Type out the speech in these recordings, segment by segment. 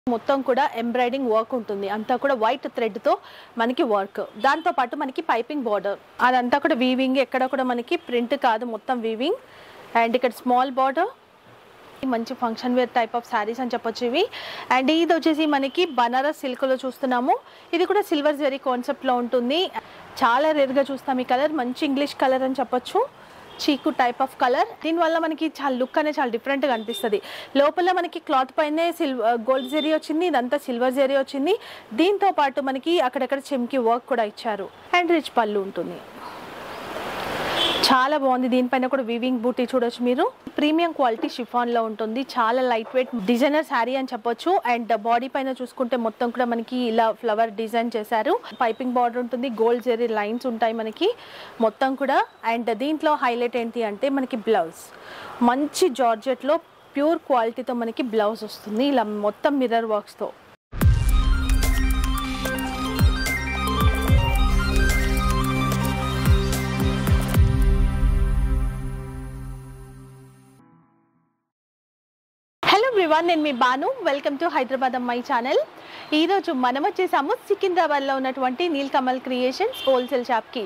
మొత్తం కూడా embroidering work ఉంటుంది అంతా కూడా వైట్ థ్రెడ్తో మనకి వర్క్ దాంతో పాటు మనకి పైపింగ్ బార్డర్ అదంతా కూడా వీవింగ్ ఎక్కడ కూడా మనకి ప్రింట్ కాదు మొత్తం వీవింగ్ అండ్ ఇక్కడ స్మాల్ బార్డర్ మంచి function wear type of saris అని చెప్పొచ్చు ఇవి అండ్ ఇది వచ్చేసి మనకి బనారస్ సిల్క్లో చూస్తున్నాము ఇది కూడా సిల్వర్ జెరీ కాన్సెప్ట్లో ఉంటుంది చాలా రేర్గా చూస్తాం ఈ కలర్ మంచి ఇంగ్లీష్ కలర్ అని చెప్పొచ్చు చీకు టైప్ ఆఫ్ కలర్ దీనివల్ల మనకి చాలా లుక్ అనేది చాలా డిఫరెంట్గా అనిపిస్తుంది లోపల మనకి క్లాత్ పైనే సిల్వర్ గోల్డ్ జెరీ వచ్చింది ఇదంతా సిల్వర్ జెరీ వచ్చింది దీంతో పాటు మనకి అక్కడక్కడ చెమ్కి వర్క్ కూడా ఇచ్చారు అండ్ రిచ్ పళ్ళు ఉంటుంది చాలా బాగుంది దీనిపైన కూడా వివింగ్ బూటీ చూడొచ్చు మీరు ప్రీమియం క్వాలిటీ షిఫాన్ లో ఉంటుంది చాలా లైట్ వెయిట్ డిజైనర్ శారీ అని చెప్పొచ్చు అండ్ బాడీ పైన చూసుకుంటే మొత్తం కూడా మనకి ఇలా ఫ్లవర్ డిజైన్ చేశారు పైపింగ్ బార్డర్ ఉంటుంది గోల్డ్ జెరీ లైన్స్ ఉంటాయి మనకి మొత్తం కూడా అండ్ దీంట్లో హైలైట్ ఏంటి అంటే మనకి బ్లౌజ్ మంచి జార్జెట్లో ప్యూర్ క్వాలిటీతో మనకి బ్లౌజ్ వస్తుంది ఇలా మొత్తం మిర్రర్ వర్క్స్తో హలో ఎవ్రీవన్ నేను మీ Banu welcome to Hyderabad Ammayi channel ఈరోజు మనం వచ్చేసాము సికింద్రాబాద్లో ఉన్నటువంటి నీల్ కమల్ క్రియేషన్స్ హోల్సేల్ షాప్కి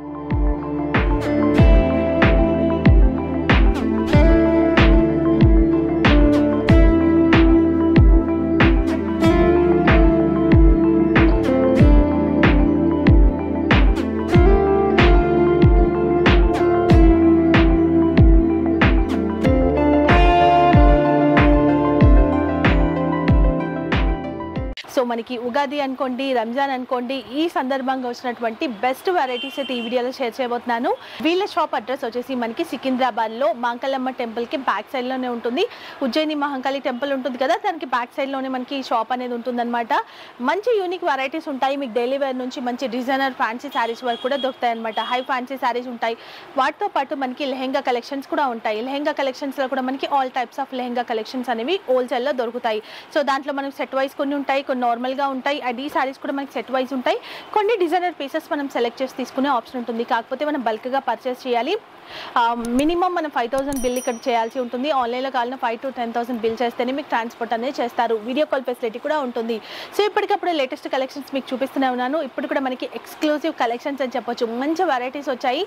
సో మనకి ఉగాది అనుకోండి రంజాన్ అనుకోండి ఈ సందర్భంగా వచ్చినటువంటి బెస్ట్ వెరైటీస్ అయితే ఈ వీడియోలో షేర్ చేయబోతున్నాను వీళ్ళ షాప్ అడ్రస్ వచ్చేసి మనకి సికింద్రాబాద్లో మాంకలమ్మ టెంపుల్కి బ్యాక్ సైడ్లోనే ఉంటుంది ఉజ్జయిని మహంకాళి టెంపుల్ ఉంటుంది కదా దానికి బ్యాక్ సైడ్లోనే మనకి ఈ షాప్ అనేది ఉంటుందన్నమాట మంచి యూనిక్ వెరైటీస్ ఉంటాయి మీకు డైలీ వేర్ నుంచి మంచి డిజైనర్ ఫ్యాన్సీ శారీస్ వరకు కూడా దొరుకుతాయి అనమాట హై ఫ్యాన్సీ శారీస్ ఉంటాయి వాటితో పాటు మనకి లెహెంగా కలెక్షన్స్ కూడా ఉంటాయి లెహెంగా కలెక్షన్స్లో కూడా మనకి all types of lehenga collections అనేవి హోల్సేల్లో దొరుకుతాయి సో దాంట్లో మనకి సెట్ వైజ్ కొన్ని ఉంటాయి కొన్ని నార్మల్గా ఉంటాయి అండ్ ఈ సారీస్ కూడా మనకి సెట్ వైజ్ ఉంటాయి కొన్ని డిజైనర్ పీసెస్ మనం సెలెక్ట్ చేసి తీసుకునే ఆప్షన్ ఉంటుంది కాకపోతే మనం బల్క్గా పర్చేస్ చేయాలి మినిమం మనం ఫైవ్ థౌసండ్ బిల్ ఇక్కడ చేయాల్సి ఉంటుంది ఆన్లైన్లో కావాలన్నా five to ten thousand bill చేస్తేనే మీకు ట్రాన్స్పోర్ట్ అనేది చేస్తారు వీడియో కాల్ ఫెసిలిటీ కూడా ఉంటుంది సో ఇప్పటికప్పుడు లేటెస్ట్ కలెక్షన్స్ మీకు చూపిస్తూనే ఉన్నాను ఇప్పుడు కూడా మనకి ఎక్స్క్లూజివ్ కలెక్షన్స్ అని చెప్పొచ్చు మంచి వెరైటీస్ వచ్చాయి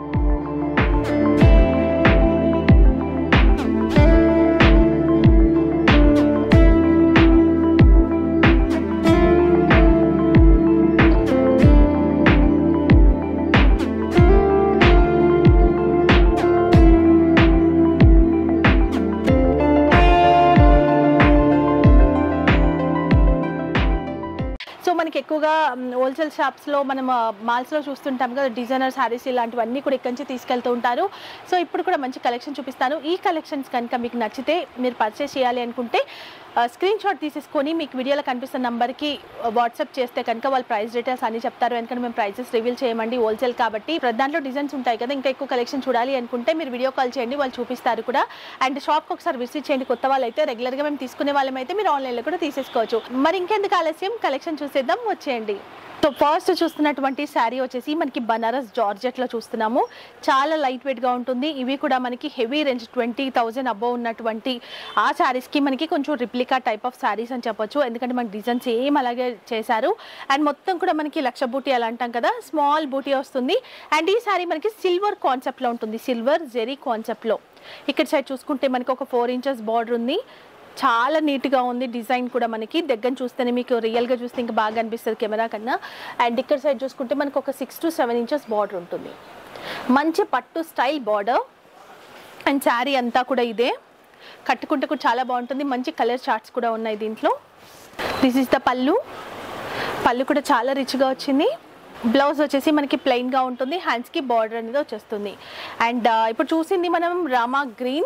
సో మనకి ఎక్కువగా హోల్సేల్ షాప్స్లో మనం మాల్స్లో చూస్తుంటాం కదా డిజైనర్ శారీస్ ఇలాంటివన్నీ కూడా ఇక్కడి నుంచి తీసుకెళ్తూ ఉంటారు సో ఇప్పుడు కూడా మంచి కలెక్షన్ చూపిస్తాను ఈ కలెక్షన్స్ కనుక మీకు నచ్చితే మీరు పర్చేస్ చేయాలి అనుకుంటే స్క్రీన్ షాట్ తీసేసుకొని మీకు వీడియోలో కనిపిస్తున్న నెంబర్కి వాట్సాప్ చేస్తే కనుక వాళ్ళు ప్రైస్ డీటెయిల్స్ అన్ని చెప్తారు ఎందుకంటే మేము ప్రైసెస్ రివీల్ చేయమండి హోల్సేల్ కాబట్టి ప్రతి దాంట్లో డిజైన్స్ ఉంటాయి కదా ఇంకా ఎక్కువ కలెక్షన్ చూడాలి అనుకుంటే మీరు వీడియో కాల్ చేయండి వాళ్ళు చూపిస్తారు కూడా అండ్ షాప్కి ఒకసారి విజిట్ చేయండి కొత్త వాళ్ళు అయితే రెగ్యులర్గా మేము తీసుకునే వాళ్ళం అయితే మీరు ఆన్లైన్లో కూడా తీసేసుకోవచ్చు మరి ఇంకెందుకు ఆలస్యం కలెక్షన్ చూసేద్దాం వచ్చేయండి సో ఫస్ట్ చూస్తున్నటువంటి శారీ వచ్చేసి మనకి బనారస్ జార్జెట్లో చూస్తున్నాము చాలా లైట్ వెయిట్గా ఉంటుంది ఇవి కూడా మనకి heavy range twenty thousand above ఉన్నటువంటి ఆ శారీస్కి మనకి కొంచెం రిప్లికా టైప్ ఆఫ్ శారీస్ అని చెప్పొచ్చు ఎందుకంటే మనకి డిజైన్స్ ఏం అలాగే చేశారు అండ్ మొత్తం కూడా మనకి లక్ష బూటీ అలా అంటాం కదా స్మాల్ బూటీ వస్తుంది అండ్ ఈ శారీ మనకి సిల్వర్ కాన్సెప్ట్లో ఉంటుంది సిల్వర్ జెరీ కాన్సెప్ట్లో ఇక్కడ సైడ్ చూసుకుంటే మనకి ఒక ఫోర్ ఇంచెస్ బార్డర్ ఉంది చాలా నీట్గా ఉంది డిజైన్ కూడా మనకి దగ్గర చూస్తేనే మీకు రియల్గా చూస్తే ఇంకా బాగా అనిపిస్తుంది కెమెరా కన్నా అండ్ ఇక్కడ సైడ్ చూసుకుంటే మనకు ఒక six to seven inches border ఉంటుంది మంచి పట్టు స్టైల్ బార్డర్ అండ్ శారీ అంతా కూడా ఇదే కట్టుకుంటే కూడా చాలా బాగుంటుంది మంచి కలర్ చార్ట్స్ కూడా ఉన్నాయి దీంట్లో దిస్ ఇస్ ద పళ్ళు పళ్ళు కూడా చాలా రిచ్గా వచ్చింది బ్లౌజ్ వచ్చేసి మనకి ప్లెయిన్గా ఉంటుంది హ్యాండ్స్కి బార్డర్ అనేది వచ్చేస్తుంది అండ్ ఇప్పుడు చూసింది మనం రామా గ్రీన్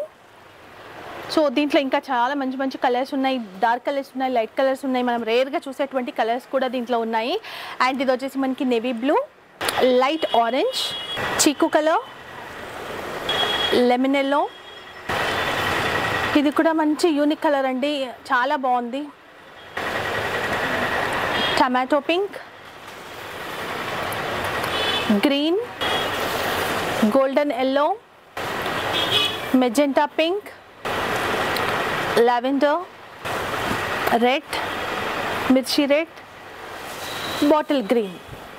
సో దీంట్లో ఇంకా చాలా మంచి మంచి కలర్స్ ఉన్నాయి డార్క్ కలర్స్ ఉన్నాయి లైట్ కలర్స్ ఉన్నాయి మనం రేర్గా చూసేటువంటి కలర్స్ కూడా దీంట్లో ఉన్నాయి అండ్ ఇది వచ్చేసి మనకి navy blue light orange chikoo colour lemon yellow ఇది కూడా మంచి యూనిక్ కలర్ అండి చాలా బాగుంది tomato pink green golden yellow magenta pink lavender red mirchi red bottle green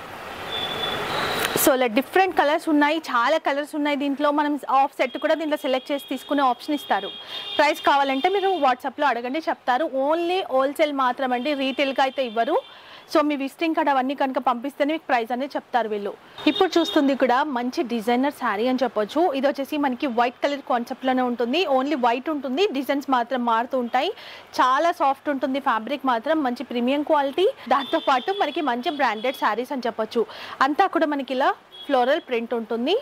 so ఇలా డిఫరెంట్ కలర్స్ ఉన్నాయి చాలా కలర్స్ ఉన్నాయి దీంట్లో మనం ఆఫ్ సెట్ కూడా దీంట్లో సెలెక్ట్ చేసి తీసుకునే ఆప్షన్ ఇస్తారు ప్రైస్ కావాలంటే మీరు వాట్సాప్లో అడగండి చెప్తారు ఓన్లీ హోల్సేల్ మాత్రం అండి రీటైల్గా అయితే ఇవ్వరు సో మీ విజిటింగ్ కార్డ్ అవన్నీ కనుక పంపిస్తేనే మీకు ప్రైస్ అనేది చెప్తారు వీళ్ళు ఇప్పుడు చూస్తుంది కూడా మంచి డిజైనర్ శారీ అని చెప్పొచ్చు ఇది వచ్చేసి మనకి వైట్ కలర్ కాన్సెప్ట్లోనే ఉంటుంది ఓన్లీ వైట్ ఉంటుంది డిజైన్స్ మాత్రం మారుతూ ఉంటాయి చాలా సాఫ్ట్ ఉంటుంది ఫ్యాబ్రిక్ మాత్రం మంచి ప్రీమియం క్వాలిటీ దాంతోపాటు మనకి మంచి బ్రాండెడ్ శారీస్ అని చెప్పొచ్చు అంతా కూడా మనకి ఇలా ఫ్లోరల్ ప్రింట్ ఉంటుంది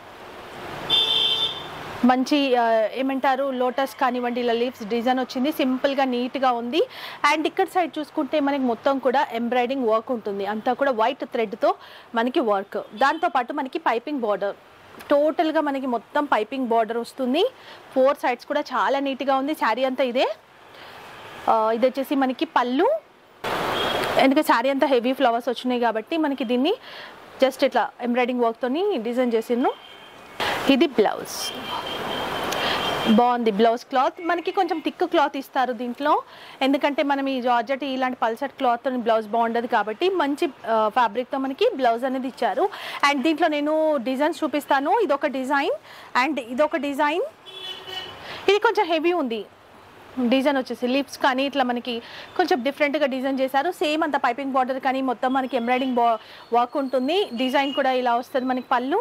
మంచి ఆ, ఏమంటారు లోటస్ కానివ్వండి ఇలా లీవ్స్ డిజైన్ వచ్చింది సింపుల్గా నీట్గా ఉంది అండ్ ఇక్కడ సైడ్ చూసుకుంటే మనకి మొత్తం కూడా ఎంబ్రాయిడింగ్ వర్క్ ఉంటుంది అంతా కూడా వైట్ థ్రెడ్తో మనకి వర్క్ దాంతోపాటు మనకి పైపింగ్ బార్డర్ టోటల్గా మనకి మొత్తం పైపింగ్ బార్డర్ వస్తుంది ఫోర్ సైడ్స్ కూడా చాలా నీట్గా ఉంది శారీ అంతా ఇదే ఆ, ఇది వచ్చేసి మనకి పళ్ళు ఎందుకంటే శారీ అంతా హెవీ ఫ్లవర్స్ వచ్చినాయి కాబట్టి మనకి దీన్ని జస్ట్ ఇట్లా ఎంబ్రాయిడింగ్ వర్క్తోని డిజైన్ చేసిండ్రు ఇది బ్లౌజ్ బాగుంది బ్లౌజ్ క్లాత్ మనకి కొంచెం థిక్ క్లాత్ ఇస్తారు దీంట్లో ఎందుకంటే మనం ఈ జార్జెట్ ఇలాంటి పల్సట్ క్లాత్ బ్లౌజ్ బాగుండదు కాబట్టి మంచి ఫ్యాబ్రిక్తో మనకి బ్లౌజ్ అనేది ఇచ్చారు అండ్ దీంట్లో నేను డిజైన్స్ చూపిస్తాను ఇదొక డిజైన్ అండ్ ఇదొక డిజైన్ ఇది కొంచెం హెవీ ఉంది డిజైన్ వచ్చేసి లిప్స్ కానీ ఇట్లా మనకి కొంచెం డిఫరెంట్గా డిజైన్ చేశారు సేమ్ అంత పైపింగ్ బార్డర్ కానీ మొత్తం మనకి ఎంబ్రాయిడింగ్ బా వర్క్ ఉంటుంది డిజైన్ కూడా ఇలా వస్తుంది మనకి పళ్ళు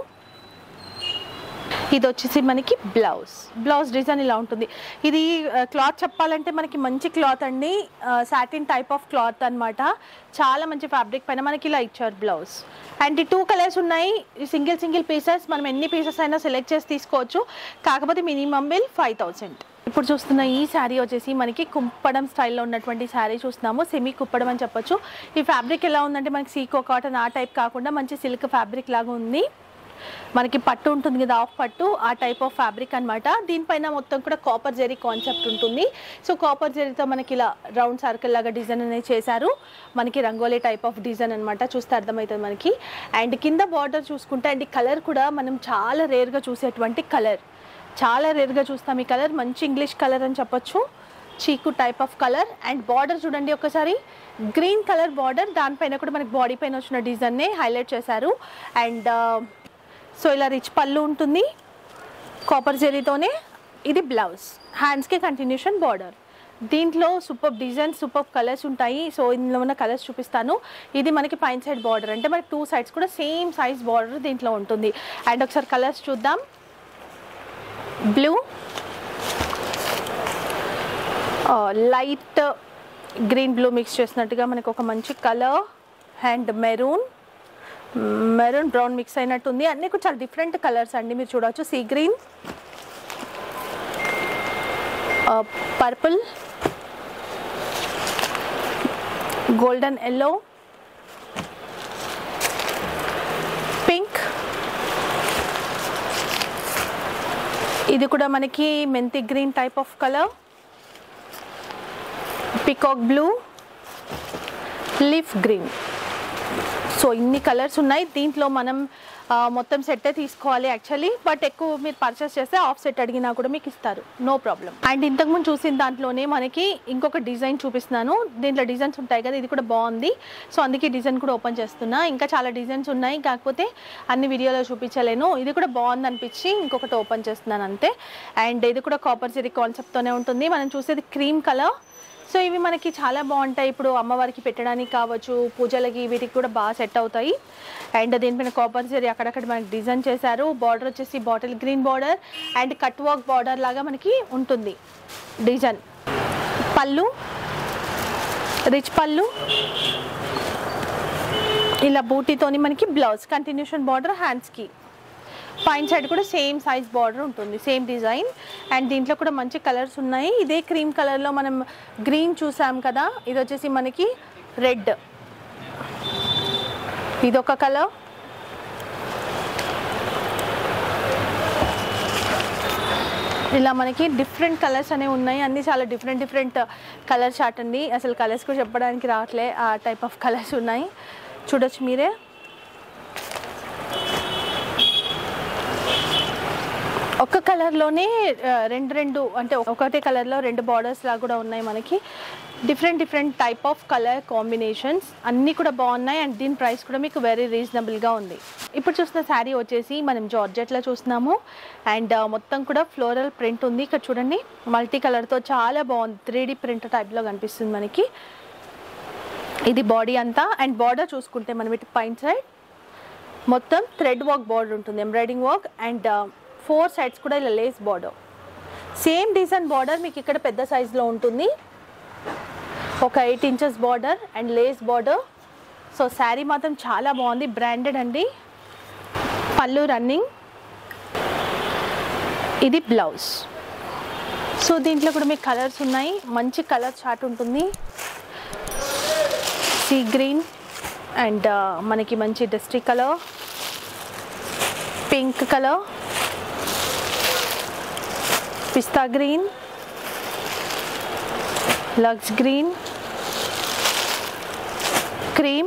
ఇది వచ్చేసి మనకి బ్లౌజ్ బ్లౌజ్ డిజైన్ ఇలా ఉంటుంది ఇది క్లాత్ చెప్పాలంటే మనకి మంచి క్లాత్ అండి సాటిన్ టైప్ ఆఫ్ క్లాత్ అన్నమాట చాలా మంచి ఫ్యాబ్రిక్ పైన మనకి ఇలా ఇచ్చారు బ్లౌజ్ అండ్ ఈ టూ కలర్స్ ఉన్నాయి సింగిల్ సింగిల్ పీసెస్ మనం ఎన్ని పీసెస్ అయినా సెలెక్ట్ చేసి తీసుకోవచ్చు కాకపోతే మినిమం బిల్ ఫైవ్ థౌసండ్ ఇప్పుడు చూస్తున్న ఈ శారీ వచ్చేసి మనకి కుప్పడం స్టైల్లో ఉన్నటువంటి శారీ చూస్తున్నాము సెమీ కుప్పడం అని చెప్పొచ్చు ఈ ఫ్యాబ్రిక్ ఎలా ఉందంటే మనకి సీకో కాటన్ ఆ టైప్ కాకుండా మంచి సిల్క్ ఫ్యాబ్రిక్ లాగా ఉంది మనకి పట్టు ఉంటుంది కదా ఆఫ్ పట్టు ఆ టైప్ ఆఫ్ ఫ్యాబ్రిక్ అన్నమాట దీనిపైన మొత్తం కూడా కాపర్ జెరీ కాన్సెప్ట్ ఉంటుంది సో కాపర్ జెరీతో మనకి ఇలా రౌండ్ సర్కిల్ లాగా డిజైన్ అనేది చేశారు మనకి రంగోలీ టైప్ ఆఫ్ డిజైన్ అనమాట చూస్తే అర్థమవుతుంది మనకి అండ్ కింద బార్డర్ చూసుకుంటే అండ్ ఈ కలర్ కూడా మనం చాలా రేర్గా చూసేటువంటి కలర్ చాలా రేర్గా చూస్తాం ఈ కలర్ మంచి ఇంగ్లీష్ కలర్ అని చెప్పొచ్చు chikoo type of colour and border చూడండి ఒకసారి గ్రీన్ కలర్ బార్డర్ దానిపైన కూడా మనకి బాడీ పైన వచ్చిన డిజైన్నే హైలైట్ చేశారు అండ్ సో ఇలా రిచ్ పళ్ళు ఉంటుంది కాపర్ జెరీతోనే ఇది బ్లౌజ్ హ్యాండ్స్కి కంటిన్యూషన్ బార్డర్ దీంట్లో సూపర్ డిజైన్స్ సూపర్ కలర్స్ ఉంటాయి సో ఇందులో ఉన్న కలర్స్ చూపిస్తాను ఇది మనకి పైన సైడ్ బార్డర్ అంటే మనకి టూ సైడ్స్ కూడా సేమ్ సైజ్ బార్డర్ దీంట్లో ఉంటుంది అండ్ ఒకసారి కలర్స్ చూద్దాం blue light green blue mix చేసినట్టుగా మనకు ఒక మంచి colour and maroon maroon brown mix అయినట్టుంది అన్నీ కూడా చాలా డిఫరెంట్ కలర్స్ అండి మీరు చూడవచ్చు sea green purple golden yellow pink ఇది కూడా మనకి మెంతి green type of colour peacock blue leaf green so ఇన్ని కలర్స్ ఉన్నాయి దీంట్లో మనం ఆ, మొత్తం సెట్టే తీసుకోవాలి యాక్చువల్లీ బట్ ఎక్కువ మీరు పర్చేస్ చేస్తే ఆఫ్ సెట్ అడిగినా కూడా మీకు ఇస్తారు నో ప్రాబ్లం అండ్ ఇంతకుముందు చూసిన దాంట్లోనే మనకి ఇంకొక డిజైన్ చూపిస్తున్నాను దీంట్లో డిజైన్స్ ఉంటాయి కదా ఇది కూడా బాగుంది సో అందుకే డిజైన్ కూడా ఓపెన్ చేస్తున్నా ఇంకా చాలా డిజైన్స్ ఉన్నాయి కాకపోతే అన్ని వీడియోలో చూపించలేను ఇది కూడా బాగుంది అనిపించి ఇంకొకటి ఓపెన్ చేస్తున్నాను అంతే అండ్ ఇది కూడా కాపర్ జెరీ కాన్సెప్ట్తోనే ఉంటుంది మనం చూసేది క్రీమ్ కలర్ సో ఇవి మనకి చాలా బాగుంటాయి ఇప్పుడు అమ్మవారికి పెట్టడానికి కావచ్చు పూజలకి వీటికి కూడా బాగా సెట్ అవుతాయి అండ్ దీనిపైన కాపర్ జరీ అక్కడక్కడ మనకి డిజైన్ చేశారు బార్డర్ వచ్చేసి bottle green border and cut work border లాగా మనకి ఉంటుంది డిజైన్ పళ్ళు రిచ్ పళ్ళు ఇలా బూటీతోని మనకి బ్లౌజ్ కంటిన్యూషన్ బార్డర్ హ్యాండ్స్కి పైన సైడ్ కూడా సేమ్ సైజ్ బార్డర్ ఉంటుంది సేమ్ డిజైన్ అండ్ దీంట్లో కూడా మంచి కలర్స్ ఉన్నాయి ఇదే క్రీమ్ కలర్లో మనం గ్రీన్ చూసాం కదా ఇది వచ్చేసి మనకి రెడ్ ఇదొక కలర్ ఇలా మనకి డిఫరెంట్ కలర్స్ అనేవి ఉన్నాయి అన్ని చాలా డిఫరెంట్ డిఫరెంట్ కలర్ చార్ట్ అండి అసలు కలర్స్ కూడా చెప్పడానికి రావట్లే ఆ టైప్ ఆఫ్ కలర్స్ ఉన్నాయి చూడొచ్చు మీరే ఒక కలర్లోనే రెండు రెండు అంటే ఒకటే కలర్లో రెండు బార్డర్స్ లాగా కూడా ఉన్నాయి మనకి different different type of colour combinations అన్నీ కూడా బాగున్నాయి అండ్ దీని ప్రైస్ కూడా మీకు వెరీ రీజనబుల్గా ఉంది ఇప్పుడు చూస్తున్న శారీ వచ్చేసి మనం జార్జెట్లో చూస్తున్నాము అండ్ మొత్తం కూడా ఫ్లోరల్ ప్రింట్ ఉంది ఇక్కడ చూడండి మల్టీ కలర్తో చాలా బాగుంది త్రీ డీ ప్రింట్ టైప్లో కనిపిస్తుంది మనకి ఇది బాడీ అంతా అండ్ బార్డర్ చూసుకుంటే మనం ఇటు పైన సైడ్ మొత్తం థ్రెడ్ వర్క్ బార్డర్ ఉంటుంది embroidering work and four sides కూడా ఇలా lace border same design border మీకు ఇక్కడ పెద్ద సైజులో ఉంటుంది ఒక eight inches border and lace border so sari మాత్రం చాలా బాగుంది బ్రాండెడ్ అండి పళ్ళు రన్నింగ్ ఇది బ్లౌజ్ సో దీంట్లో కూడా మీకు కలర్స్ ఉన్నాయి మంచి కలర్ చార్ట్ ఉంటుంది సీ గ్రీన్ అండ్ మనకి మంచి dusty colour pink colour pista green lux green cream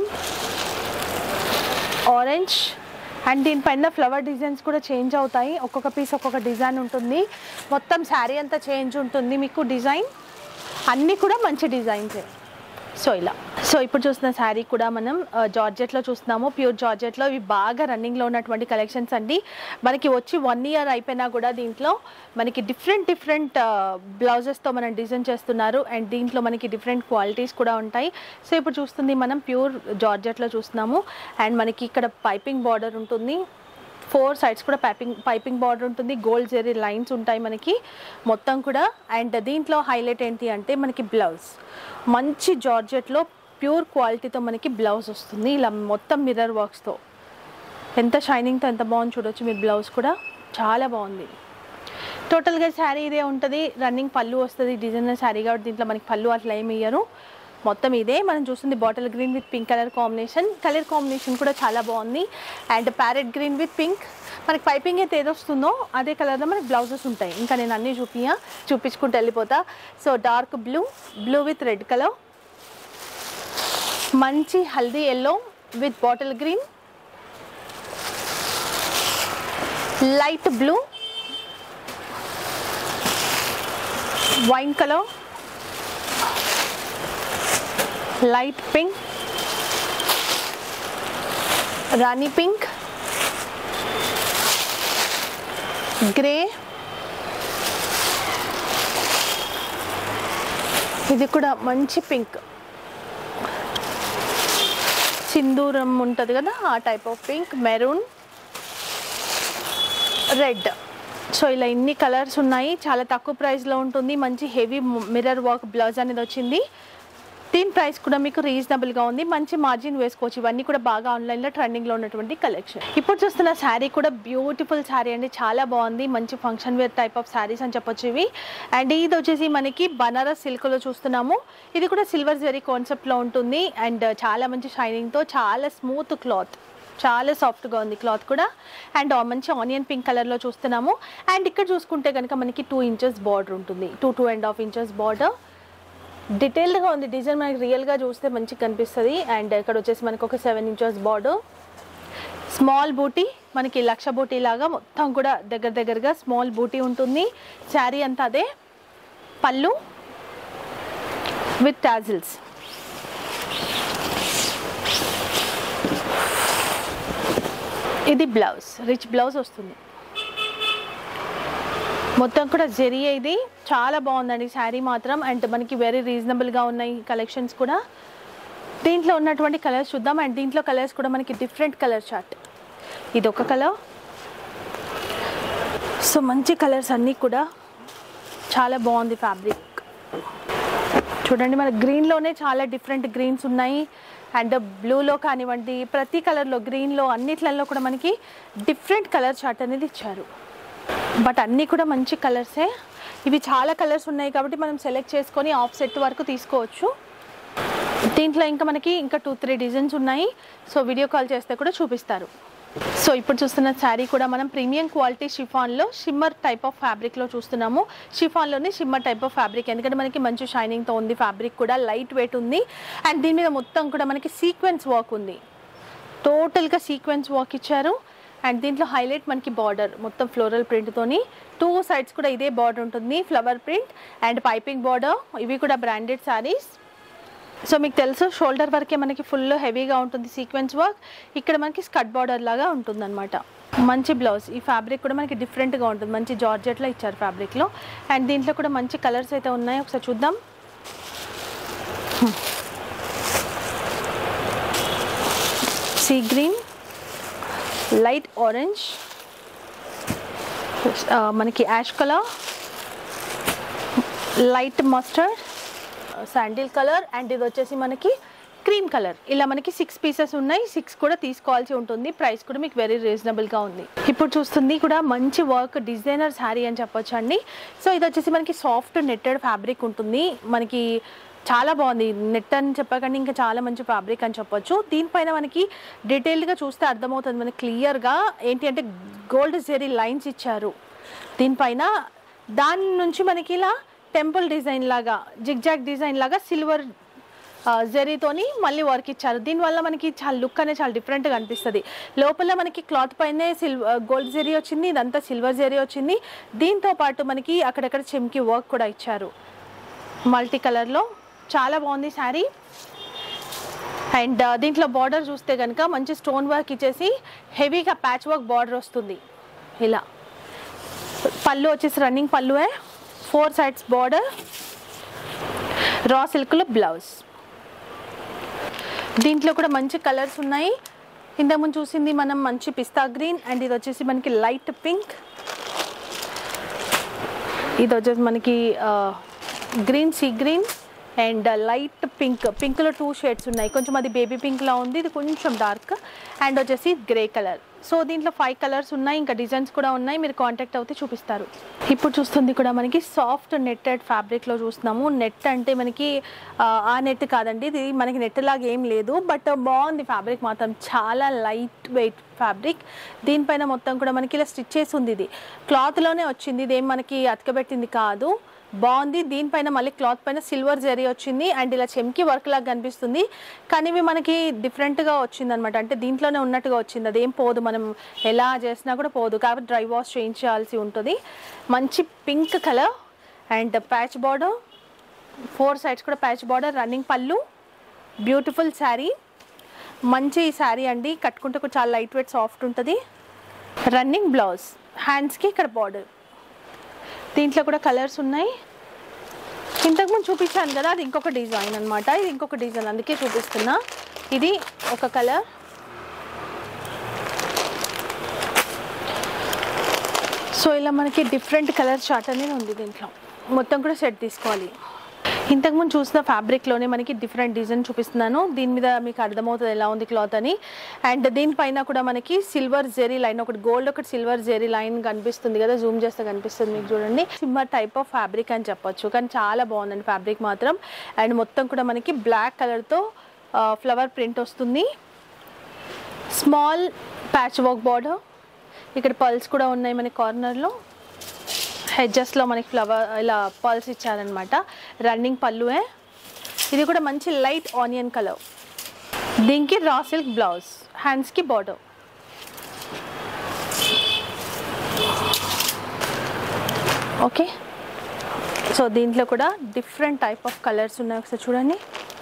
orange and దీనిపైన ఫ్లవర్ డిజైన్స్ కూడా చేంజ్ అవుతాయి ఒక్కొక్క పీస్ ఒక్కొక్క డిజైన్ ఉంటుంది మొత్తం శారీ అంతా చేంజ్ ఉంటుంది మీకు డిజైన్ అన్నీ కూడా మంచి డిజైన్సే సో ఇలా సో ఇప్పుడు చూస్తున్న శారీ కూడా మనం ఆ, జార్జెట్లో చూస్తున్నాము ప్యూర్ జార్జెట్లో ఇవి బాగా రన్నింగ్లో ఉన్నటువంటి కలెక్షన్స్ అండి మనకి వచ్చి వన్ ఇయర్ అయిపోయినా కూడా దీంట్లో మనకి డిఫరెంట్ డిఫరెంట్ బ్లౌజెస్తో మనం డిజైన్ చేస్తున్నారు అండ్ దీంట్లో మనకి డిఫరెంట్ క్వాలిటీస్ కూడా ఉంటాయి సో ఇప్పుడు చూస్తుంది మనం ప్యూర్ జార్జెట్లో చూస్తున్నాము అండ్ మనకి ఇక్కడ పైపింగ్ బార్డర్ ఉంటుంది ఫోర్ సైడ్స్ కూడా పైపింగ్ పైపింగ్ బార్డర్ ఉంటుంది గోల్డ్ జెరీ లైన్స్ ఉంటాయి మనకి మొత్తం కూడా అండ్ దీంట్లో హైలైట్ ఏంటి అంటే మనకి బ్లౌజ్ మంచి జార్జెట్లో ప్యూర్ క్వాలిటీతో మనకి బ్లౌజ్ వస్తుంది ఇలా మొత్తం మిర్రర్ వర్క్స్తో ఎంత షైనింగ్తో ఎంత బాగుంది చూడొచ్చు మీరు బ్లౌజ్ కూడా చాలా బాగుంది టోటల్గా శారీ ఇదే ఉంటుంది రన్నింగ్ పళ్ళు వస్తుంది డిజైనర్ శారీ కాబట్టి దీంట్లో మనకి పళ్ళు అట్లా ఏమి ఇయ్యరు మొత్తం ఇదే మనం చూస్తుంది bottle green with pink colour combination colour combination కూడా చాలా బాగుంది and parrot green with pink మనకి పైపింగ్ అయితే ఏది వస్తుందో అదే కలర్లో మనకి బ్లౌజెస్ ఉంటాయి ఇంకా నేను అన్నీ చూపియా చూపించుకుంటూ వెళ్ళిపోతా so dark blue blue with red colour మంచి haldi yellow with bottle green light blue wine colour light pink rani pink grey ఇది కూడా మంచి పింక్ సింధూరం ఉంటుంది కదా ఆ type of pink maroon red so ఇలా ఇన్ని కలర్స్ ఉన్నాయి చాలా తక్కువ ప్రైస్లో ఉంటుంది మంచి హెవీ మిర్రర్ వర్క్ బ్లౌజ్ అనేది వచ్చింది దీని ప్రైస్ కూడా మీకు రీజనబుల్గా ఉంది మంచి మార్జిన్ వేసుకోవచ్చు ఇవన్నీ కూడా బాగా ఆన్లైన్లో ట్రెండింగ్లో ఉన్నటువంటి కలెక్షన్ ఇప్పుడు చూస్తున్న శారీ కూడా బ్యూటిఫుల్ శారీ అండి చాలా బాగుంది మంచి function wear type of saris అని చెప్పొచ్చు ఇవి అండ్ ఇది వచ్చేసి మనకి బనారస్ సిల్క్లో చూస్తున్నాము ఇది కూడా సిల్వర్ జరీ కాన్సెప్ట్లో ఉంటుంది అండ్ చాలా మంచి షైనింగ్తో చాలా స్మూత్ క్లాత్ చాలా సాఫ్ట్గా ఉంది క్లాత్ కూడా అండ్ మంచి ఆనియన్ పింక్ కలర్లో చూస్తున్నాము అండ్ ఇక్కడ చూసుకుంటే కనుక మనకి టూ ఇంచెస్ బార్డర్ ఉంటుంది two two and half inches border డీటెయిల్డ్గా ఉంది డిజైన్ మనకి రియల్గా చూస్తే మంచిగా కనిపిస్తుంది అండ్ ఇక్కడ వచ్చేసి మనకి ఒక seven inches border small buti మనకి లక్ష బూటీ లాగా మొత్తం కూడా దగ్గర దగ్గరగా స్మాల్ బూటీ ఉంటుంది శారీ అంతా అదే పళ్ళు విత్ టాజిల్స్ ఇది బ్లౌజ్ రిచ్ బ్లౌజ్ వస్తుంది మొత్తం కూడా జెరీ ఇది చాలా బాగుందండి శారీ మాత్రం అండ్ మనకి వెరీ రీజనబుల్గా ఉన్నాయి కలెక్షన్స్ కూడా దీంట్లో ఉన్నటువంటి కలర్స్ చూద్దాం అండ్ దీంట్లో కలర్స్ కూడా మనకి డిఫరెంట్ కలర్ చార్ట్ ఇది ఒక కలర్ సో మంచి కలర్స్ అన్నీ కూడా చాలా బాగుంది ఫ్యాబ్రిక్ చూడండి మన గ్రీన్లోనే చాలా డిఫరెంట్ గ్రీన్స్ ఉన్నాయి అండ్ బ్లూలో కానివ్వండి ప్రతి కలర్లో గ్రీన్లో అన్నిట్లలో కూడా మనకి డిఫరెంట్ కలర్ చార్ట్ అనేది ఇచ్చారు బట్ అన్నీ కూడా మంచి కలర్సే ఇవి చాలా కలర్స్ ఉన్నాయి కాబట్టి మనం సెలెక్ట్ చేసుకొని ఆఫ్ సెట్ వరకు తీసుకోవచ్చు దీంట్లో ఇంకా మనకి ఇంకా టూ త్రీ డిజైన్స్ ఉన్నాయి సో వీడియో కాల్ చేస్తే కూడా చూపిస్తారు సో ఇప్పుడు చూస్తున్న శారీ కూడా మనం ప్రీమియం క్వాలిటీ షిఫాన్లో షిమ్మర్ టైప్ ఆఫ్ ఫ్యాబ్రిక్లో చూస్తున్నాము షిఫాన్లోనే షిమ్మర్ టైప్ ఆఫ్ ఫ్యాబ్రిక్ ఎందుకంటే మనకి మంచి షైనింగ్తో ఉంది ఫ్యాబ్రిక్ కూడా లైట్ వెయిట్ ఉంది అండ్ దీని మీద మొత్తం కూడా మనకి సీక్వెన్స్ వర్క్ ఉంది టోటల్గా సీక్వెన్స్ వర్క్ ఇచ్చారు అండ్ దీంట్లో హైలైట్ మనకి బార్డర్ మొత్తం ఫ్లోరల్ ప్రింట్తోని టూ సైడ్స్ కూడా ఇదే బార్డర్ ఉంటుంది flower print and piping border ఇవి కూడా బ్రాండెడ్ శారీస్ సో మీకు తెలుసు షోల్డర్ వరకే మనకి ఫుల్ హెవీగా ఉంటుంది సీక్వెన్స్ వర్క్ ఇక్కడ మనకి స్కట్ బార్డర్ లాగా ఉంటుంది మంచి బ్లౌజ్ ఈ ఫ్యాబ్రిక్ కూడా మనకి డిఫరెంట్గా ఉంటుంది మంచి జార్జెట్లో ఇచ్చారు ఫ్యాబ్రిక్లో అండ్ దీంట్లో కూడా మంచి కలర్స్ అయితే ఉన్నాయి ఒకసారి చూద్దాం సీ గ్రీన్ లైట్ ఆరెంజ్ మనకి ash colour light mustard sandal colour and ఇది వచ్చేసి మనకి క్రీమ్ కలర్ ఇలా మనకి సిక్స్ పీసెస్ ఉన్నాయి సిక్స్ కూడా తీసుకోవాల్సి ఉంటుంది ప్రైస్ కూడా మీకు వెరీ రీజనబుల్గా ఉంది ఇప్పుడు చూస్తుంది కూడా మంచి వర్క్ డిజైనర్ శారీ అని చెప్పొచ్చు అండి సో ఇది వచ్చేసి మనకి సాఫ్ట్ నెట్టెడ్ ఫ్యాబ్రిక్ ఉంటుంది మనకి చాలా బాగుంది నెట్ అని చెప్పకండి ఇంకా చాలా మంచి ఫ్యాబ్రిక్ అని చెప్పొచ్చు దీనిపైన మనకి డీటెయిల్డ్గా చూస్తే అర్థమవుతుంది మనకి క్లియర్గా ఏంటి అంటే గోల్డ్ జెరీ లైన్స్ ఇచ్చారు దీనిపైన దాని నుంచి మనకి ఇలా టెంపుల్ డిజైన్ లాగా జిగ్జాగ్ డిజైన్ లాగా సిల్వర్ జెరీతోని మళ్ళీ వర్క్ ఇచ్చారు దీనివల్ల మనకి చాలా లుక్ అనేది చాలా డిఫరెంట్గా అనిపిస్తుంది లోపల మనకి క్లాత్ పైనే సిల్వర్ గోల్డ్ జెరీ వచ్చింది ఇదంతా సిల్వర్ జెరీ వచ్చింది దీంతో పాటు మనకి అక్కడక్కడ చెమ్కి వర్క్ కూడా ఇచ్చారు మల్టీ కలర్లో చాలా బాగుంది శారీ అండ్ దీంట్లో బార్డర్ చూస్తే కనుక మంచి స్టోన్ వర్క్ ఇచ్చేసి హెవీగా ప్యాచ్ వర్క్ బార్డర్ వస్తుంది ఇలా పళ్ళు వచ్చేసి రన్నింగ్ పళ్ళువే ఫోర్ సైడ్స్ బార్డర్ రా సిల్క్లో బ్లౌజ్ దీంట్లో కూడా మంచి కలర్స్ ఉన్నాయి ఇంతకుముందు చూసింది మనం మంచి పిస్తా గ్రీన్ అండ్ ఇది వచ్చేసి మనకి లైట్ పింక్ ఇది వచ్చేసి మనకి green sea green and light pink పింక్లో టూ షేడ్స్ ఉన్నాయి కొంచెం అది బేబీ పింక్లా ఉంది ఇది కొంచెం డార్క్ అండ్ వచ్చేసి గ్రే కలర్ సో దీంట్లో ఫైవ్ కలర్స్ ఉన్నాయి ఇంకా డిజైన్స్ కూడా ఉన్నాయి మీరు కాంటాక్ట్ అవుతే చూపిస్తారు ఇప్పుడు చూస్తుంది కూడా మనకి సాఫ్ట్ నెట్టెడ్ ఫ్యాబ్రిక్లో చూస్తున్నాము నెట్ అంటే మనకి ఆ, ఆ నెట్ కాదండి ఇది మనకి నెట్ లాగా ఏం లేదు బట్ బాగుంది ఫ్యాబ్రిక్ మాత్రం చాలా లైట్ వెయిట్ ఫ్యాబ్రిక్ దీనిపైన మొత్తం కూడా మనకి ఇలా స్టిచ్ చేసి ఉంది ఇది క్లాత్లోనే వచ్చింది ఇదేం మనకి అతకబెట్టింది కాదు బాగుంది దీనిపైన మళ్ళీ క్లాత్ పైన సిల్వర్ జరీ వచ్చింది అండ్ ఇలా చెమ్కి వర్క్ లాగా కనిపిస్తుంది కానీ ఇవి మనకి డిఫరెంట్గా వచ్చింది అనమాట అంటే దీంట్లోనే ఉన్నట్టుగా వచ్చింది అదేం పోదు మనం ఎలా చేసినా కూడా పోదు కాబట్టి డ్రై వాష్ చేయించాల్సి ఉంటుంది మంచి pink colour and patch border four sides కూడా patch border running pallu beautiful sari మంచి శారీ అండి కట్టుకుంటే కూడా చాలా లైట్ వెయిట్ సాఫ్ట్ ఉంటుంది రన్నింగ్ బ్లౌజ్ హ్యాండ్స్కి ఇక్కడ బార్డర్ దీంట్లో కూడా కలర్స్ ఉన్నాయి ఇంతకుముందు చూపించాను కదా అది ఇంకొక డిజైన్ అన్నమాట ఇది ఇంకొక డిజైన్ అందుకే చూపిస్తున్నా ఇది ఒక కలర్ సో ఇలా మనకి డిఫరెంట్ కలర్ చార్ట్ అనేది ఉంది దీంట్లో మొత్తం కూడా సెట్ తీసుకోవాలి ఇంతకుముందు చూసిన ఫ్యాబ్రిక్లోనే మనకి డిఫరెంట్ డిజైన్ చూపిస్తున్నాను దీని మీద మీకు అర్థమవుతుంది ఎలా ఉంది క్లాత్ అని అండ్ దీనిపైన కూడా మనకి సిల్వర్ జెరీ లైన్ ఒకటి గోల్డ్ ఒకటి సిల్వర్ జెరీ లైన్ కనిపిస్తుంది కదా జూమ్ చేస్తే కనిపిస్తుంది మీకు చూడండి సిమ్మర్ టైప్ ఆఫ్ ఫ్యాబ్రిక్ అని చెప్పొచ్చు కానీ చాలా బాగుందండి ఫ్యాబ్రిక్ మాత్రం అండ్ మొత్తం కూడా మనకి బ్లాక్ కలర్తో ఫ్లవర్ ప్రింట్ వస్తుంది స్మాల్ ప్యాచ్ వర్క్ బార్డర్ ఇక్కడ పల్స్ కూడా ఉన్నాయి మన కార్నర్లో హెడ్జెస్లో మనకి ఫ్లవర్ ఇలా పల్స్ ఇచ్చారనమాట రన్నింగ్ పళ్ళువే ఇది కూడా మంచి లైట్ ఆనియన్ కలర్ దీనికి రా సిల్క్ బ్లౌజ్ హ్యాండ్స్కి బార్డర్ ఓకే సో దీంట్లో కూడా డిఫరెంట్ టైప్ ఆఫ్ కలర్స్ ఉన్నాయి ఒకసారి చూడండి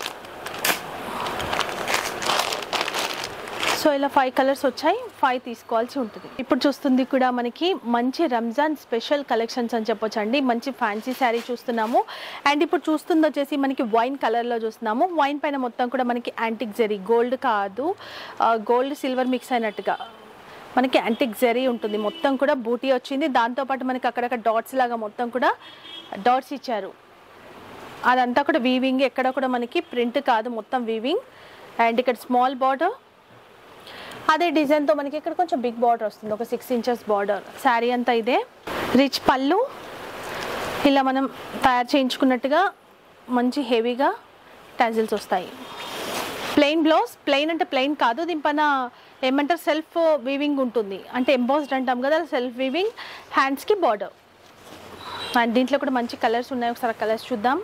సో ఇలా ఫైవ్ కలర్స్ వచ్చాయి ఫైవ్ తీసుకోవాల్సి ఉంటుంది ఇప్పుడు చూస్తుంది కూడా మనకి మంచి రంజాన్ స్పెషల్ కలెక్షన్స్ అని చెప్పొచ్చు అండి మంచి ఫ్యాన్సీ శారీ చూస్తున్నాము అండ్ ఇప్పుడు చూస్తుంది వచ్చేసి మనకి వైన్ కలర్లో చూస్తున్నాము వైన్ పైన మొత్తం కూడా మనకి యాంటిక్ జెరీ గోల్డ్ కాదు గోల్డ్ సిల్వర్ మిక్స్ అయినట్టుగా మనకి యాంటిక్ జెరీ ఉంటుంది మొత్తం కూడా బూటీ వచ్చింది దాంతోపాటు మనకి అక్కడక్కడ డాట్స్ లాగా మొత్తం కూడా డాట్స్ ఇచ్చారు అదంతా కూడా వీవింగ్ ఎక్కడ కూడా మనకి ప్రింట్ కాదు మొత్తం వీవింగ్ అండ్ ఇక్కడ స్మాల్ బార్డర్ అదే డిజైన్తో మనకి ఇక్కడ కొంచెం బిగ్ బార్డర్ వస్తుంది ఒక సిక్స్ ఇంచెస్ బార్డర్ శారీ అంతా ఇదే రిచ్ పళ్ళు ఇలా మనం తయారు చేయించుకున్నట్టుగా మంచి హెవీగా టాజిల్స్ వస్తాయి ప్లెయిన్ బ్లౌజ్ ప్లెయిన్ అంటే ప్లెయిన్ కాదు దీనిపైన ఏమంటారు సెల్ఫ్ వీవింగ్ ఉంటుంది అంటే ఎంబోస్డ్ అంటాం కదా సెల్ఫ్ వీవింగ్ హ్యాండ్స్కి బార్డర్ అండ్ దీంట్లో కూడా మంచి కలర్స్ ఉన్నాయి ఒకసారి కలర్స్ చూద్దాం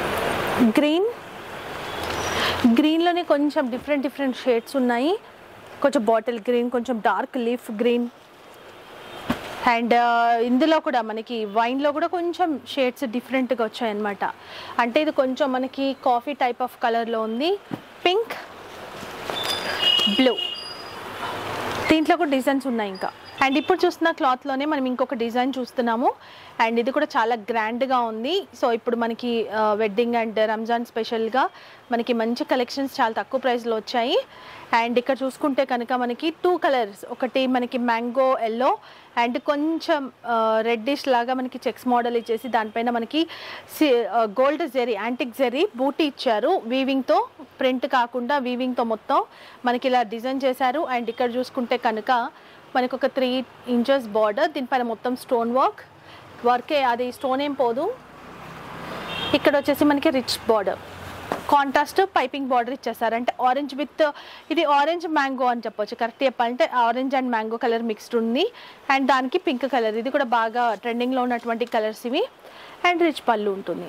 గ్రీన్ గ్రీన్లోనే కొంచెం డిఫరెంట్ డిఫరెంట్ షేడ్స్ ఉన్నాయి కొంచెం బాటిల్ గ్రీన్ కొంచెం డార్క్ లీఫ్ గ్రీన్ అండ్ ఇందులో కూడా మనకి వైన్లో కూడా కొంచెం షేడ్స్ డిఫరెంట్గా వచ్చాయన్నమాట అంటే ఇది కొంచెం మనకి కాఫీ టైప్ ఆఫ్ కలర్లో ఉంది పింక్ బ్లూ దీంట్లో కూడా డిజైన్స్ ఉన్నాయి ఇంకా అండ్ ఇప్పుడు చూస్తున్న క్లాత్లోనే మనం ఇంకొక డిజైన్ చూస్తున్నాము అండ్ ఇది కూడా చాలా గ్రాండ్గా ఉంది సో ఇప్పుడు మనకి వెడ్డింగ్ అండ్ రంజాన్ స్పెషల్గా మనకి మంచి కలెక్షన్స్ చాలా తక్కువ ప్రైస్లో వచ్చాయి అండ్ ఇక్కడ చూసుకుంటే కనుక మనకి టూ కలర్స్ ఒకటి మనకి మ్యాంగో ఎల్లో అండ్ కొంచెం రెడ్డిష్ లాగా మనకి చెక్స్ మోడల్ ఇచ్చేసి దానిపైన మనకి గోల్డ్ జెరీ యాంటిక్ జెరీ బూటీ ఇచ్చారు వీవింగ్తో ప్రింట్ కాకుండా వీవింగ్తో మొత్తం మనకి ఇలా డిజైన్ చేశారు అండ్ ఇక్కడ చూసుకుంటే కనుక మనకు ఒక త్రీ ఇంచెస్ బార్డర్ దీనిపైన మొత్తం స్టోన్ వర్క్ వర్కే అది స్టోన్ ఏం పోదు ఇక్కడ వచ్చేసి మనకి rich border contrast piping border ఇచ్చేసారు అంటే ఆరెంజ్ విత్ ఇది ఆరెంజ్ మ్యాంగో అని చెప్పొచ్చు కరెక్ట్ చెప్పాలంటే orange and mango colour mixed ఉంది అండ్ దానికి పింక్ కలర్ ఇది కూడా బాగా ట్రెండింగ్లో ఉన్నటువంటి కలర్స్ ఇవి అండ్ రిచ్ పళ్ళు ఉంటుంది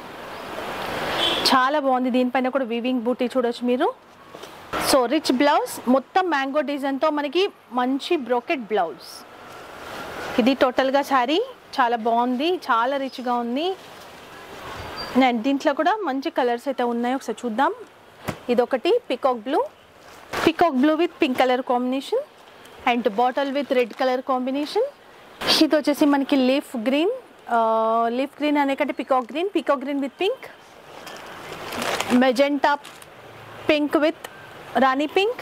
చాలా బాగుంది దీనిపైన కూడా వీవింగ్ బూటీ చూడొచ్చు మీరు సో రిచ్ బ్లౌజ్ మొత్తం మ్యాంగో డిజైన్తో మనకి మంచి బ్రోకెట్ బ్లౌజ్ ఇది టోటల్గా శారీ చాలా బాగుంది చాలా రిచ్గా ఉంది అండ్ దీంట్లో కూడా మంచి కలర్స్ అయితే ఉన్నాయి ఒకసారి చూద్దాం ఇదొకటి peacock blue peacock blue with pink colour combination and bottle with red colour combination ఇది వచ్చేసి మనకి లీఫ్ గ్రీన్ లీఫ్ గ్రీన్ అనేకంటే peacock green peacock green with pink magenta pink with rani pink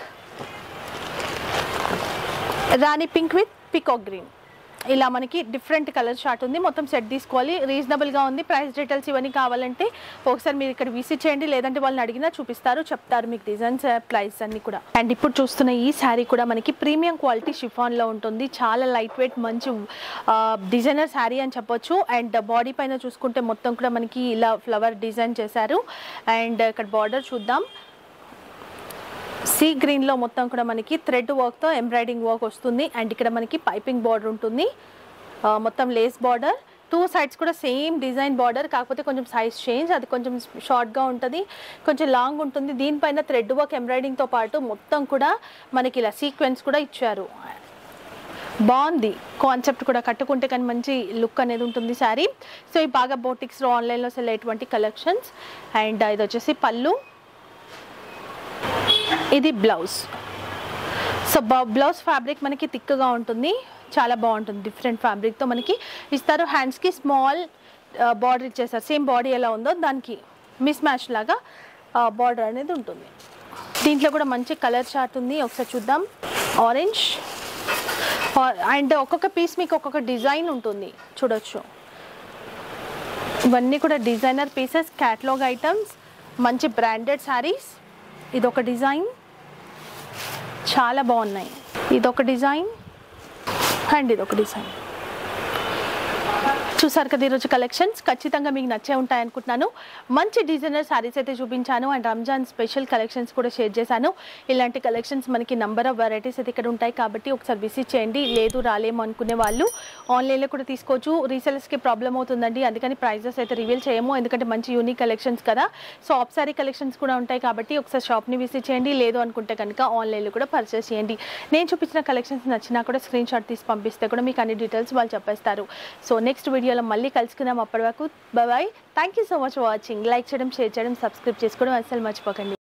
rani pink with peacock green ఇలా మనకి different colour short ఉంది మొత్తం set తీసుకోవాలి రీజనబుల్గా ఉంది ప్రైస్ డీటెయిల్స్ ఇవన్నీ కావాలంటే ఒకసారి మీరు ఇక్కడ విజిట్ చేయండి లేదంటే వాళ్ళని అడిగినా చూపిస్తారు చెప్తారు మీకు డిజైన్స్ ప్రైస్ అన్ని కూడా అండ్ ఇప్పుడు చూస్తున్న ఈ శారీ కూడా మనకి ప్రీమియం క్వాలిటీ షిఫాన్లో ఉంటుంది చాలా లైట్ వెయిట్ మంచి డిజైనర్ శారీ అని చెప్పొచ్చు అండ్ బాడీ పైన చూసుకుంటే మొత్తం కూడా మనకి ఇలా ఫ్లవర్ డిజైన్ చేశారు అండ్ ఇక్కడ బార్డర్ చూద్దాం సీ గ్రీన్లో మొత్తం కూడా మనకి థ్రెడ్ వర్క్తో ఎంబ్రాయిడింగ్ వర్క్ వస్తుంది అండ్ ఇక్కడ మనకి పైపింగ్ బార్డర్ ఉంటుంది ఆ, మొత్తం లేస్ బార్డర్ టూ సైడ్స్ కూడా సేమ్ డిజైన్ బార్డర్ కాకపోతే కొంచెం సైజ్ చేంజ్ అది కొంచెం షార్ట్గా ఉంటుంది కొంచెం లాంగ్ ఉంటుంది దీనిపైన థ్రెడ్ వర్క్ ఎంబ్రాయిడింగ్తో పాటు మొత్తం కూడా మనకి ఇలా సీక్వెన్స్ కూడా ఇచ్చారు బాగుంది కాన్సెప్ట్ కూడా కట్టుకుంటే కానీ మంచి లుక్ అనేది ఉంటుంది శారీ సో ఈ బాగా బోటిక్స్లో ఆన్లైన్లో సెల్ అయ్యేటువంటి కలెక్షన్స్ అండ్ ఇది వచ్చేసి పళ్ళు ఇది బ్లౌజ్ సో బ్లౌజ్ ఫ్యాబ్రిక్ మనకి థిక్గా ఉంటుంది చాలా బాగుంటుంది డిఫరెంట్ ఫ్యాబ్రిక్తో మనకి ఇస్తారు హ్యాండ్స్కి స్మాల్ బార్డర్ ఇచ్చేసారు సేమ్ బాడీ ఎలా ఉందో దానికి మిస్ మ్యాచ్ లాగా బార్డర్ అనేది ఉంటుంది దీంట్లో కూడా మంచి కలర్ చార్ట్ ఉంది ఒకసారి చూద్దాం ఆరెంజ్ అండ్ ఒక్కొక్క పీస్ మీకు ఒక్కొక్క డిజైన్ ఉంటుంది చూడొచ్చు ఇవన్నీ కూడా డిజైనర్ పీసెస్ క్యాటలాగ్ ఐటమ్స్ మంచి బ్రాండెడ్ శారీస్ ఇదొక డిజైన్ చాలా బాగున్నాయి ఇదొక డిజైన్ అండ్ ఇదొక డిజైన్ చూసారు కదా ఈరోజు కలెక్షన్స్ ఖచ్చితంగా మీకు నచ్చే ఉంటాయి అనుకుంటున్నాను మంచి డిజైనర్ శారీస్ అయితే చూపించాను అండ్ రంజాన్ స్పెషల్ కలెక్షన్స్ కూడా షేర్ చేశాను ఇలాంటి కలెక్షన్స్ మనకి నంబర్ ఆఫ్ వెరైటీస్ అయితే ఇక్కడ ఉంటాయి కాబట్టి ఒకసారి విజిట్ చేయండి లేదు రాలేము అనుకునే వాళ్ళు ఆన్లైన్లో కూడా తీసుకోవచ్చు రీసెలర్స్కి ప్రాబ్లం అవుతుందండి అందుకని ప్రైజెస్ అయితే రివీల్ చేయము ఎందుకంటే మంచి యూనిక్ కలెక్షన్స్ కదా సో ఆఫ్ సారీ కలెక్షన్స్ కూడా ఉంటాయి కాబట్టి ఒకసారి షాప్ని విజిట్ చేయండి లేదు అనుకుంటే కనుక ఆన్లైన్లో కూడా పర్చేస్ చేయండి నేను చూపించిన కలెక్షన్స్ నచ్చినా కూడా స్క్రీన్ షాట్ తీసి పంపిస్తే కూడా మీకు అన్ని డీటెయిల్స్ వాళ్ళు చెప్పేస్తారు సో నెక్స్ట్ వీడియోలో మళ్ళీ కలుసుకుందాం అప్పటి వరకు bye thank you so much watching like చేయడం షేర్ చేయడం సబ్స్క్రైబ్ చేసుకోవడం అసలు మర్చిపోకండి